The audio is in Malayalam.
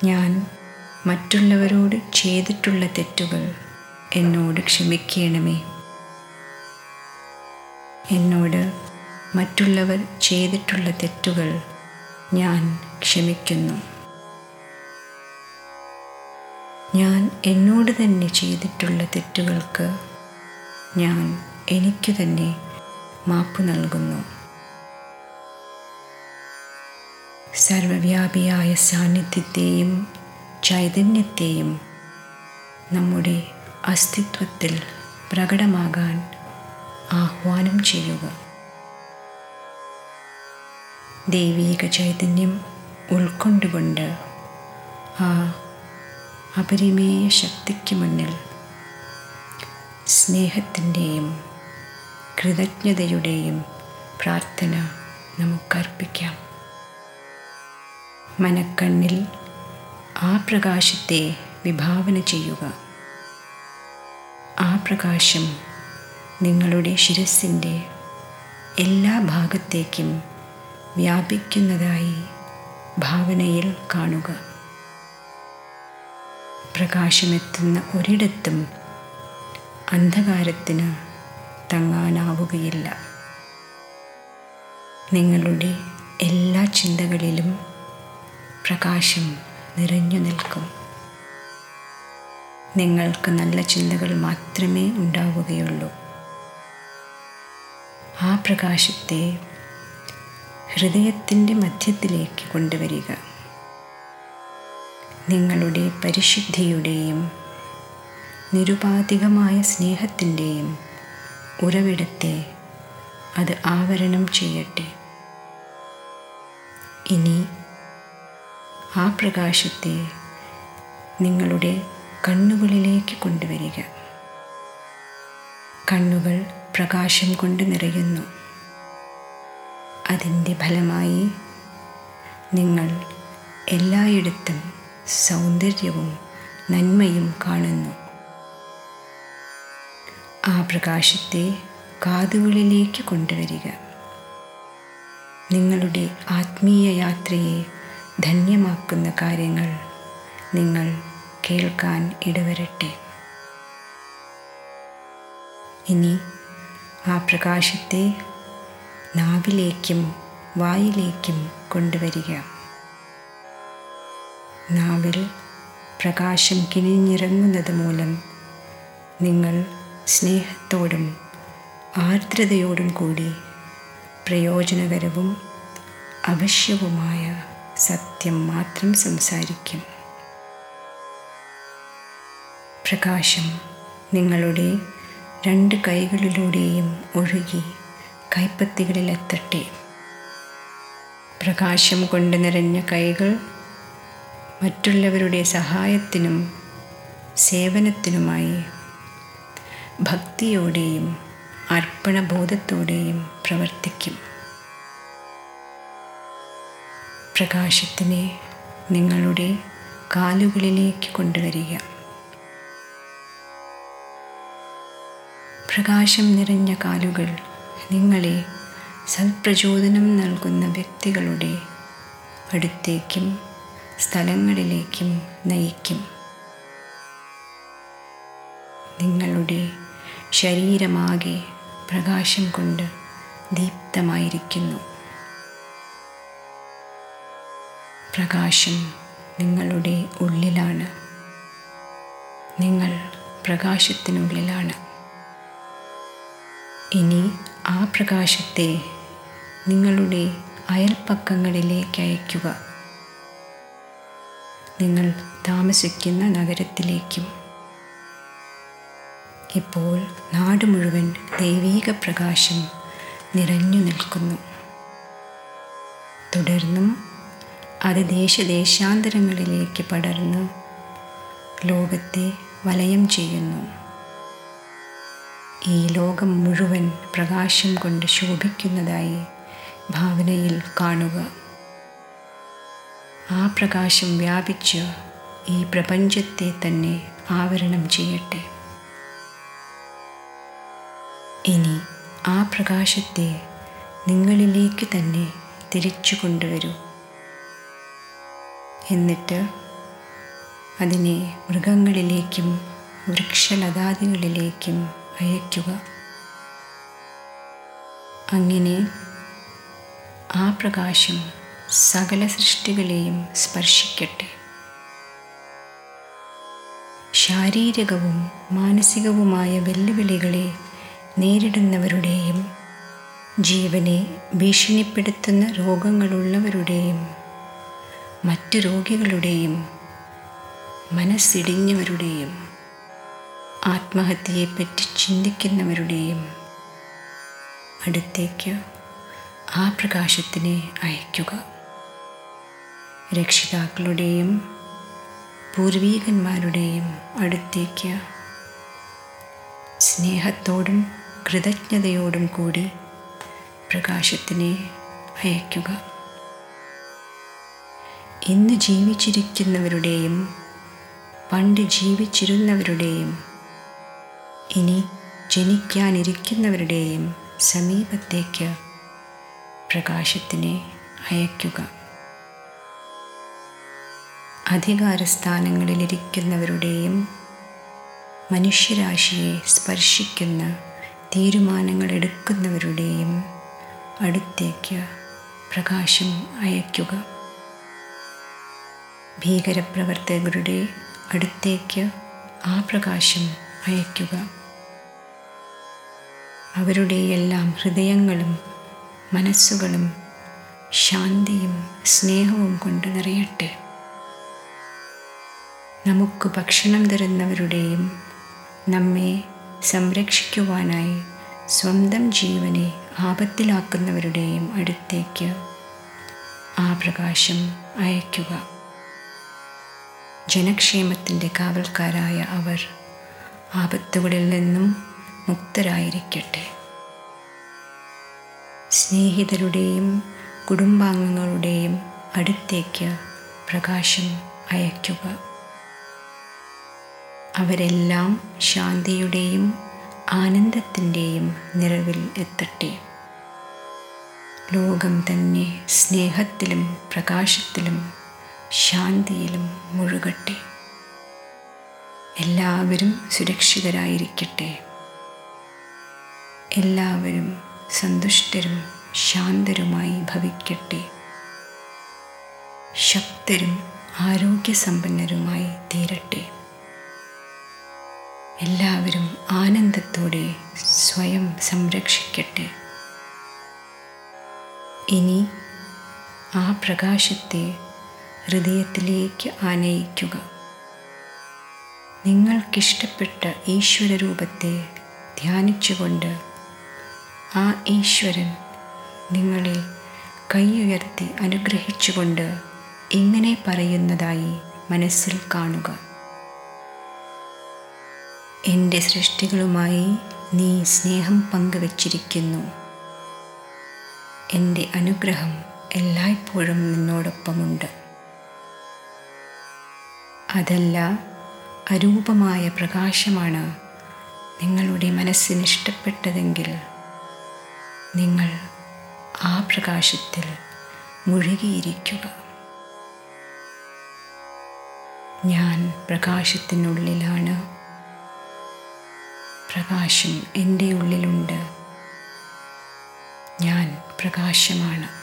ഞാൻ മറ്റുള്ളവരോട് ചെയ്തിട്ടുള്ള തെറ്റുകൾ എന്നോട് ക്ഷമിക്കണമേ എന്നോട് മറ്റുള്ളവർ ചെയ്തിട്ടുള്ള തെറ്റുകൾ ഞാൻ ക്ഷമിക്കുന്നു ഞാൻ എന്നോട് തന്നെ ചെയ്തിട്ടുള്ള തെറ്റുകൾക്ക് ഞാൻ എനിക്ക് തന്നെ മാപ്പ് നൽകുന്നു സർവവ്യാപിയായ സാന്നിധ്യത്തെയും ചൈതന്യത്തെയും നമ്മുടെ അസ്തിത്വത്തിൽ പ്രകടമാകാൻ ആഹ്വാനം ചെയ്യുക ദൈവീക ചൈതന്യം ഉൾക്കൊണ്ടുകൊണ്ട് ആ അപരിമേയ ശക്തിക്ക് മുന്നിൽ സ്നേഹത്തിൻ്റെയും കൃതജ്ഞതയുടെയും പ്രാർത്ഥന നമുക്കർപ്പിക്കാം മനക്കണ്ണിൽ ആ പ്രകാശത്തെ വിഭാവന ചെയ്യുക ആ പ്രകാശം നിങ്ങളുടെ ശിരസിൻ്റെ എല്ലാ ഭാഗത്തേക്കും വ്യാപിക്കുന്നതായി ഭാവനയിൽ കാണുക പ്രകാശമെത്തുന്ന ഒരിടത്തും അന്ധകാരത്തിന് തങ്ങാനാവുകയില്ല നിങ്ങളുടെ എല്ലാ ചിന്തകളിലും പ്രകാശം നിറഞ്ഞു നിൽക്കും നിങ്ങൾക്ക് നല്ല ചിന്തകൾ മാത്രമേ ഉണ്ടാവുകയുള്ളൂ ആ പ്രകാശത്തെ ഹൃദയത്തിൻ്റെ മധ്യത്തിലേക്ക് കൊണ്ടുവരിക നിങ്ങളുടെ പരിശുദ്ധിയുടെയും നിരുപാധികമായ സ്നേഹത്തിൻ്റെയും ഉറവിടത്തെ അത് ആവരണം ചെയ്യട്ടെ ഇനി ആ പ്രകാശത്തെ നിങ്ങളുടെ കണ്ണുകളിലേക്ക് കൊണ്ടുവരിക കണ്ണുകൾ പ്രകാശം കൊണ്ട് നിറയുന്നു അതിൻ്റെ ഫലമായി നിങ്ങൾ എല്ലായിടത്തും സൗന്ദര്യവും നന്മയും കാണുന്നു ആ പ്രകാശത്തെ കാതുകളിലേക്ക് കൊണ്ടുവരിക നിങ്ങളുടെ ആത്മീയ യാത്രയെ ധന്യമാക്കുന്ന കാര്യങ്ങൾ നിങ്ങൾ കേൾക്കാൻ ഇടവരട്ടെ ഇനി ആ പ്രകാശത്തെ നാവിലേക്കും വായിലേക്കും കൊണ്ടുവരിക നാവിൽ പ്രകാശം കിണിഞ്ഞിറങ്ങുന്നത് മൂലം നിങ്ങൾ സ്നേഹത്തോടും ആർദ്രതയോടും കൂടി പ്രയോജനകരവും അവശ്യവുമായ സത്യം മാത്രം സംസാരിക്കും പ്രകാശം നിങ്ങളുടെ രണ്ട് കൈകളിലൂടെയും ഒഴുകി കൈപ്പത്തികളിലെത്തട്ടെ പ്രകാശം കൊണ്ട് നിറഞ്ഞ കൈകൾ മറ്റുള്ളവരുടെ സഹായത്തിനും സേവനത്തിനുമായി ഭക്തിയോടെയും അർപ്പണബോധത്തോടെയും പ്രവർത്തിക്കും പ്രകാശത്തിനെ നിങ്ങളുടെ കാലുകളിലേക്ക് കൊണ്ടുവരിക പ്രകാശം നിറഞ്ഞ കാലുകൾ നിങ്ങളെ സൽപ്രചോദനം നൽകുന്ന വ്യക്തികളുടെ അടുത്തേക്കും സ്ഥലങ്ങളിലേക്കും നയിക്കും നിങ്ങളുടെ ശരീരമാകെ പ്രകാശം കൊണ്ട് ദീപ്തമായിരിക്കുന്നു പ്രകാശം നിങ്ങളുടെ ഉള്ളിലാണ് നിങ്ങൾ പ്രകാശത്തിനുള്ളിലാണ് ഇനി ആ പ്രകാശത്തെ നിങ്ങളുടെ അയൽപ്പക്കങ്ങളിലേക്ക് അയയ്ക്കുക നിങ്ങൾ താമസിക്കുന്ന നഗരത്തിലേക്കും ഇപ്പോൾ നാട് മുഴുവൻ ദൈവീക പ്രകാശം നിറഞ്ഞു നിൽക്കുന്നു തുടർന്നും അത് ദേശദേശാന്തരങ്ങളിലേക്ക് പടർന്ന് ലോകത്തെ വലയം ചെയ്യുന്നു ഈ ലോകം മുഴുവൻ പ്രകാശം കൊണ്ട് ശോഭിക്കുന്നതായി ഭാവനയിൽ കാണുക ആ പ്രകാശം വ്യാപിച്ച് ഈ പ്രപഞ്ചത്തെ തന്നെ ആവരണം ചെയ്യട്ടെ ഇനി ആ പ്രകാശത്തെ നിങ്ങളിലേക്ക് തന്നെ തിരിച്ചു കൊണ്ടുവരൂ എന്നിട്ട് അതിനെ മൃഗങ്ങളിലേക്കും വൃക്ഷലതാദികളിലേക്കും അയയ്ക്കുക അങ്ങനെ ആ പ്രകാശം സകല സൃഷ്ടികളെയും സ്പർശിക്കട്ടെ ശാരീരികവും മാനസികവുമായ വെല്ലുവിളികളെ നേരിടുന്നവരുടെയും ജീവനെ ഭീഷണിപ്പെടുത്തുന്ന രോഗങ്ങളുള്ളവരുടെയും മറ്റു രോഗികളുടെയും മനസ്സിടിഞ്ഞവരുടെയും ആത്മഹത്യയെപ്പറ്റി ചിന്തിക്കുന്നവരുടെയും അടുത്തേക്ക് ആ പ്രകാശത്തിനെ അയയ്ക്കുക രക്ഷിതാക്കളുടെയും പൂർവീകന്മാരുടെയും അടുത്തേക്ക് സ്നേഹത്തോടും കൃതജ്ഞതയോടും കൂടി പ്രകാശത്തിനെ അയയ്ക്കുക ഇന്ന് ജീവിച്ചിരിക്കുന്നവരുടെയും പണ്ട് ജീവിച്ചിരുന്നവരുടെയും ഇനി ജനിക്കാനിരിക്കുന്നവരുടെയും സമീപത്തേക്ക് പ്രകാശത്തിനെ അയയ്ക്കുക അധികാരസ്ഥാനങ്ങളിലിരിക്കുന്നവരുടെയും മനുഷ്യരാശിയെ സ്പർശിക്കുന്ന തീരുമാനങ്ങൾ എടുക്കുന്നവരുടെയും അടുത്തേക്ക് പ്രകാശം അയയ്ക്കുക ഭീകരപ്രവർത്തകരുടെ അടുത്തേക്ക് ആ പ്രകാശം അയയ്ക്കുക അവരുടെയെല്ലാം ഹൃദയങ്ങളും മനസ്സുകളും ശാന്തിയും സ്നേഹവും കൊണ്ട് നിറയട്ടെ നമുക്ക് ഭക്ഷണം തരുന്നവരുടെയും നമ്മെ സംരക്ഷിക്കുവാനായി സ്വന്തം ജീവനെ ആപത്തിലാക്കുന്നവരുടെയും അടുത്തേക്ക് ആ പ്രകാശം അയയ്ക്കുക ജനക്ഷേമത്തിൻ്റെ കാവൽക്കാരായ അവർ ആപത്തുകളിൽ നിന്നും മുക്തരായിരിക്കട്ടെ സ്നേഹിതരുടെയും കുടുംബാംഗങ്ങളുടെയും അടുത്തേക്ക് പ്രകാശം അയയ്ക്കുക അവരെല്ലാം ശാന്തിയുടെയും ആനന്ദത്തിൻ്റെയും നിറവിൽ എത്തട്ടെ ലോകം തന്നെ സ്നേഹത്തിലും പ്രകാശത്തിലും ശാന്തിയിലും മുഴുകട്ടെ എല്ലാവരും സുരക്ഷിതരായിരിക്കട്ടെ എല്ലാവരും സന്തുഷ്ടരും ശാന്തരുമായി ഭവിക്കട്ടെ ശക്തരും ആരോഗ്യസമ്പന്നരുമായി തീരട്ടെ എല്ലാവരും ആനന്ദത്തോടെ സ്വയം സംരക്ഷിക്കട്ടെ ഇനി ആ പ്രകാശത്തെ ഹൃദയത്തിലേക്ക് ആനയിക്കുക നിങ്ങൾക്കിഷ്ടപ്പെട്ട ഈശ്വരരൂപത്തെ ധ്യാനിച്ചുകൊണ്ട് ആ ഈശ്വരൻ നിങ്ങളെ കൈയുയർത്തി അനുഗ്രഹിച്ചുകൊണ്ട് ഇങ്ങനെ പറയുന്നതായി മനസ്സിൽ കാണുക എൻ്റെ സൃഷ്ടികളുമായി നീ സ്നേഹം പങ്കുവച്ചിരിക്കുന്നു എൻ്റെ അനുഗ്രഹം എല്ലായ്പ്പോഴും നിന്നോടൊപ്പമുണ്ട് അതല്ല അരൂപമായ പ്രകാശമാണ് നിങ്ങളുടെ മനസ്സിന് ഇഷ്ടപ്പെട്ടതെങ്കിൽ നിങ്ങൾ ആ പ്രകാശത്തിൽ മുഴുകിയിരിക്കുക ഞാൻ പ്രകാശത്തിനുള്ളിലാണ് പ്രകാശം എൻ്റെ ഉള്ളിലുണ്ട് ഞാൻ പ്രകാശമാണ്